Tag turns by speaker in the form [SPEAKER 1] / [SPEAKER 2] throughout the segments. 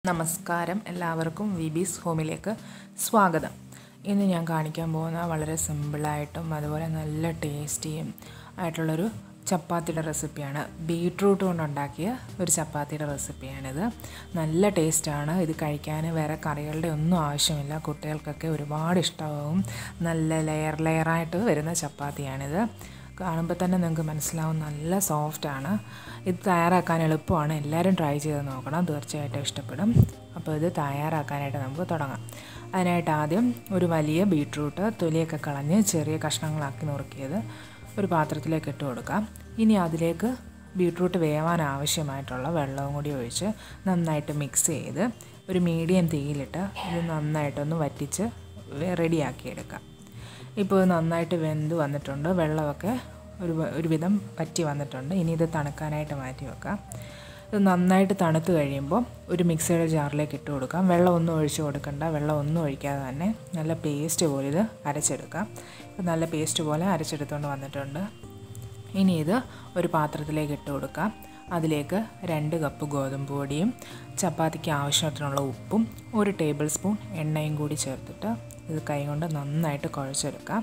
[SPEAKER 1] നമസ്കാരം എല്ലാവർക്കും വി ബീസ് ഹോമിലേക്ക് സ്വാഗതം ഇന്ന് ഞാൻ കാണിക്കാൻ പോകുന്ന വളരെ സിമ്പിളായിട്ടും അതുപോലെ നല്ല ടേസ്റ്റിയും ആയിട്ടുള്ളൊരു ചപ്പാത്തിയുടെ റെസിപ്പിയാണ് ബീട്രൂട്ട് കൊണ്ടുണ്ടാക്കിയ ഒരു ചപ്പാത്തിയുടെ റെസിപ്പിയാണിത് നല്ല ടേസ്റ്റാണ് ഇത് കഴിക്കാൻ വേറെ കറികളുടെ ഒന്നും ആവശ്യമില്ല കുട്ടികൾക്കൊക്കെ ഒരുപാട് ഇഷ്ടമാവും നല്ല ലെയർ ലെയറായിട്ട് വരുന്ന ചപ്പാത്തിയാണിത് കാണുമ്പോൾ തന്നെ നിങ്ങൾക്ക് മനസ്സിലാവും നല്ല സോഫ്റ്റാണ് ഇത് തയ്യാറാക്കാൻ എളുപ്പമാണ് എല്ലാവരും ട്രൈ ചെയ്ത് നോക്കണം തീർച്ചയായിട്ടും ഇഷ്ടപ്പെടും അപ്പോൾ ഇത് തയ്യാറാക്കാനായിട്ട് നമുക്ക് തുടങ്ങാം അതിനായിട്ട് ആദ്യം ഒരു വലിയ ബീട്രൂട്ട് തൊലിയൊക്കെ കളഞ്ഞ് ചെറിയ കഷ്ണങ്ങളാക്കി നുറുക്കിയത് ഒരു പാത്രത്തിലേക്ക് ഇട്ട് കൊടുക്കാം ഇനി അതിലേക്ക് ബീട്രൂട്ട് വേവാൻ ആവശ്യമായിട്ടുള്ള വെള്ളവും കൂടി ഒഴിച്ച് നന്നായിട്ട് മിക്സ് ചെയ്ത് ഒരു മീഡിയം തീയിലിട്ട് ഇത് നന്നായിട്ടൊന്ന് വറ്റിച്ച് റെഡിയാക്കി എടുക്കാം ഇപ്പോൾ ഇത് നന്നായിട്ട് വെന്ത് വന്നിട്ടുണ്ട് വെള്ളമൊക്കെ ഒരു ഒരുവിധം വറ്റി വന്നിട്ടുണ്ട് ഇനി ഇത് തണുക്കാനായിട്ട് മാറ്റി വെക്കാം ഇത് നന്നായിട്ട് തണുത്ത് കഴിയുമ്പോൾ ഒരു മിക്സിയുടെ ജാറിലേക്ക് ഇട്ട് കൊടുക്കാം വെള്ളം ഒന്നും ഒഴിച്ച് കൊടുക്കണ്ട വെള്ളം ഒന്നും ഒഴിക്കാതെ തന്നെ നല്ല പേസ്റ്റ് പോലെ ഇത് അരച്ചെടുക്കാം ഇപ്പോൾ നല്ല പേസ്റ്റ് പോലെ അരച്ചെടുത്തുകൊണ്ട് വന്നിട്ടുണ്ട് ഇനി ഇത് ഒരു പാത്രത്തിലേക്ക് ഇട്ട് കൊടുക്കാം അതിലേക്ക് രണ്ട് കപ്പ് ഗോതമ്പ് പൊടിയും ചപ്പാത്തിക്ക് ആവശ്യത്തിനുള്ള ഉപ്പും ഒരു ടേബിൾ സ്പൂൺ എണ്ണയും കൂടി ചേർത്തിട്ട് ഇത് കൈകൊണ്ട് നന്നായിട്ട് കുഴച്ചെടുക്കാം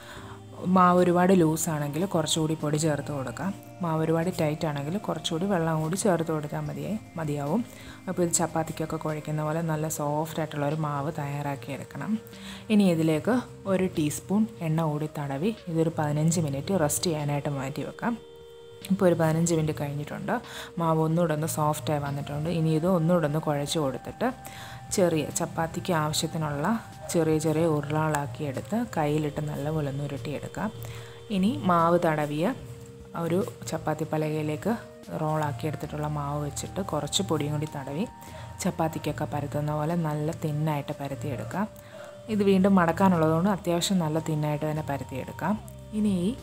[SPEAKER 1] മാവ് ഒരുപാട് ലൂസാണെങ്കിൽ കുറച്ചുകൂടി പൊടി ചേർത്ത് കൊടുക്കാം മാവ് ഒരുപാട് ടൈറ്റ് ആണെങ്കിൽ കുറച്ചുകൂടി വെള്ളം കൂടി ചേർത്ത് കൊടുത്താൽ മതിയായി മതിയാവും അപ്പോൾ ഇത് ചപ്പാത്തിക്കൊക്കെ കുഴയ്ക്കുന്ന പോലെ നല്ല സോഫ്റ്റ് ആയിട്ടുള്ള ഒരു മാവ് തയ്യാറാക്കി എടുക്കണം ഇനി ഇതിലേക്ക് ഒരു ടീസ്പൂൺ എണ്ണ കൂടി തടവി ഇതൊരു പതിനഞ്ച് മിനിറ്റ് റെസ്റ്റ് ചെയ്യാനായിട്ട് മാറ്റി വെക്കാം ഇപ്പോൾ ഒരു പതിനഞ്ച് മിനിറ്റ് കഴിഞ്ഞിട്ടുണ്ട് മാവ് ഒന്നുകൂടെ ഒന്ന് സോഫ്റ്റായി വന്നിട്ടുണ്ട് ഇനി ഇത് ഒന്നുകൂടെ ഒന്ന് കുഴച്ച് കൊടുത്തിട്ട് ചെറിയ ചപ്പാത്തിക്ക് ആവശ്യത്തിനുള്ള ചെറിയ ചെറിയ ഉരുളകളാക്കി എടുത്ത് കയ്യിലിട്ട് നല്ലപോലെ ഒന്ന് ഉരുട്ടിയെടുക്കാം ഇനി മാവ് തടവിയ ഒരു ചപ്പാത്തി പലകയിലേക്ക് റോളാക്കി എടുത്തിട്ടുള്ള മാവ് വെച്ചിട്ട് കുറച്ച് പൊടിയും കൂടി തടവി ചപ്പാത്തിക്കൊക്കെ പരത്തുന്ന പോലെ നല്ല തിന്നായിട്ട് പരത്തിയെടുക്കാം ഇത് വീണ്ടും മടക്കാനുള്ളതുകൊണ്ട് അത്യാവശ്യം നല്ല തിന്നായിട്ട് തന്നെ പരത്തിയെടുക്കാം ഇനി ഈ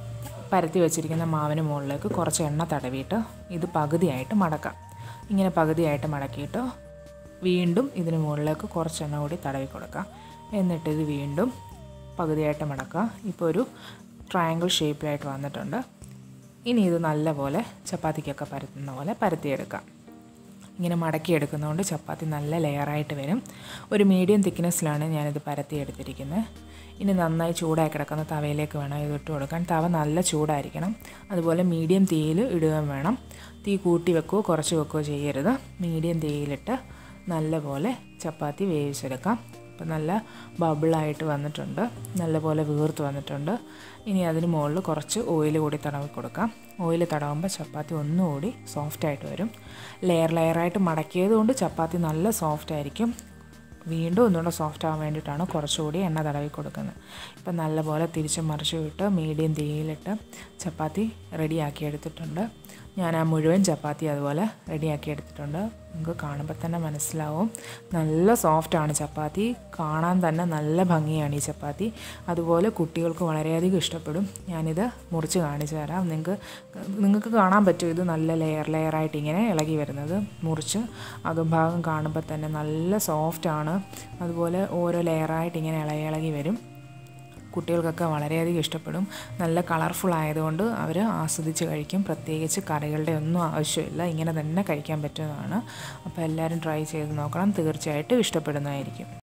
[SPEAKER 1] പരത്തി വെച്ചിരിക്കുന്ന മാവിന് മുകളിലേക്ക് കുറച്ച് എണ്ണ തടവിയിട്ട് ഇത് പകുതിയായിട്ട് മടക്കാം ഇങ്ങനെ പകുതിയായിട്ട് മടക്കിയിട്ട് വീണ്ടും ഇതിന് മുകളിലേക്ക് കുറച്ച് എണ്ണ കൂടി തടവി കൊടുക്കാം എന്നിട്ട് ഇത് വീണ്ടും പകുതിയായിട്ട് മടക്കുക ഇപ്പോൾ ഒരു ട്രയാങ്കിൾ ഷേപ്പിലായിട്ട് വന്നിട്ടുണ്ട് ഇനി ഇത് നല്ലപോലെ ചപ്പാത്തിക്കൊക്കെ പരത്തുന്ന പോലെ പരത്തിയെടുക്കാം ഇങ്ങനെ മടക്കിയെടുക്കുന്നതുകൊണ്ട് ചപ്പാത്തി നല്ല ലെയറായിട്ട് വരും ഒരു മീഡിയം തിക്നെസ്സിലാണ് ഞാനിത് പരത്തിയെടുത്തിരിക്കുന്നത് ഇനി നന്നായി ചൂടായി കിടക്കുന്ന തവയിലേക്ക് വേണം ഇത് ഇട്ട് കൊടുക്കാൻ തവ നല്ല ചൂടായിരിക്കണം അതുപോലെ മീഡിയം തീയിൽ ഇടുകയും വേണം തീ കൂട്ടി വെക്കുകയോ കുറച്ച് വെക്കുകയോ ചെയ്യരുത് മീഡിയം തീയിലിട്ട് നല്ലപോലെ ചപ്പാത്തി വേവിച്ചെടുക്കാം അപ്പോൾ നല്ല ബബിളായിട്ട് വന്നിട്ടുണ്ട് നല്ലപോലെ വീർത്ത് വന്നിട്ടുണ്ട് ഇനി അതിന് മുകളിൽ കുറച്ച് ഓയിൽ കൂടി തടവി കൊടുക്കാം ഓയിൽ തടവുമ്പോൾ ചപ്പാത്തി ഒന്നുകൂടി സോഫ്റ്റായിട്ട് വരും ലെയർ ലെയറായിട്ട് മടക്കിയത് കൊണ്ട് ചപ്പാത്തി നല്ല സോഫ്റ്റ് ആയിരിക്കും വീണ്ടും ഒന്നുകൂടെ സോഫ്റ്റ് ആവാൻ വേണ്ടിയിട്ടാണ് കുറച്ചുകൂടി എണ്ണ തടവി കൊടുക്കുന്നത് ഇപ്പം നല്ലപോലെ തിരിച്ച് മറിച്ച് വിട്ട് മീഡിയം തീയിലിട്ട് ചപ്പാത്തി റെഡിയാക്കി എടുത്തിട്ടുണ്ട് ഞാൻ ആ മുഴുവൻ ചപ്പാത്തി അതുപോലെ റെഡിയാക്കി എടുത്തിട്ടുണ്ട് നിങ്ങൾക്ക് കാണുമ്പോൾ തന്നെ മനസ്സിലാവും നല്ല സോഫ്റ്റാണ് ചപ്പാത്തി കാണാൻ തന്നെ നല്ല ഭംഗിയാണ് ഈ ചപ്പാത്തി അതുപോലെ കുട്ടികൾക്ക് വളരെയധികം ഇഷ്ടപ്പെടും ഞാനിത് മുറിച്ച് കാണിച്ചു തരാം നിങ്ങൾക്ക് നിങ്ങൾക്ക് കാണാൻ പറ്റും ഇത് നല്ല ലെയർ ലെയറായിട്ട് ഇങ്ങനെ ഇളകി വരുന്നത് മുറിച്ച് അകംഭാഗം കാണുമ്പോൾ തന്നെ നല്ല സോഫ്റ്റാണ് അതുപോലെ ഓരോ ലെയറായിട്ട് ഇങ്ങനെ ഇളകി ഇളകി വരും കുട്ടികൾക്കൊക്കെ വളരെയധികം ഇഷ്ടപ്പെടും നല്ല കളർഫുൾ ആയതുകൊണ്ട് അവർ ആസ്വദിച്ച് കഴിക്കും പ്രത്യേകിച്ച് കറികളുടെ ഒന്നും ആവശ്യമില്ല ഇങ്ങനെ തന്നെ കഴിക്കാൻ പറ്റുന്നതാണ് അപ്പോൾ എല്ലാവരും ട്രൈ ചെയ്ത് നോക്കണം തീർച്ചയായിട്ടും ഇഷ്ടപ്പെടുന്നതായിരിക്കും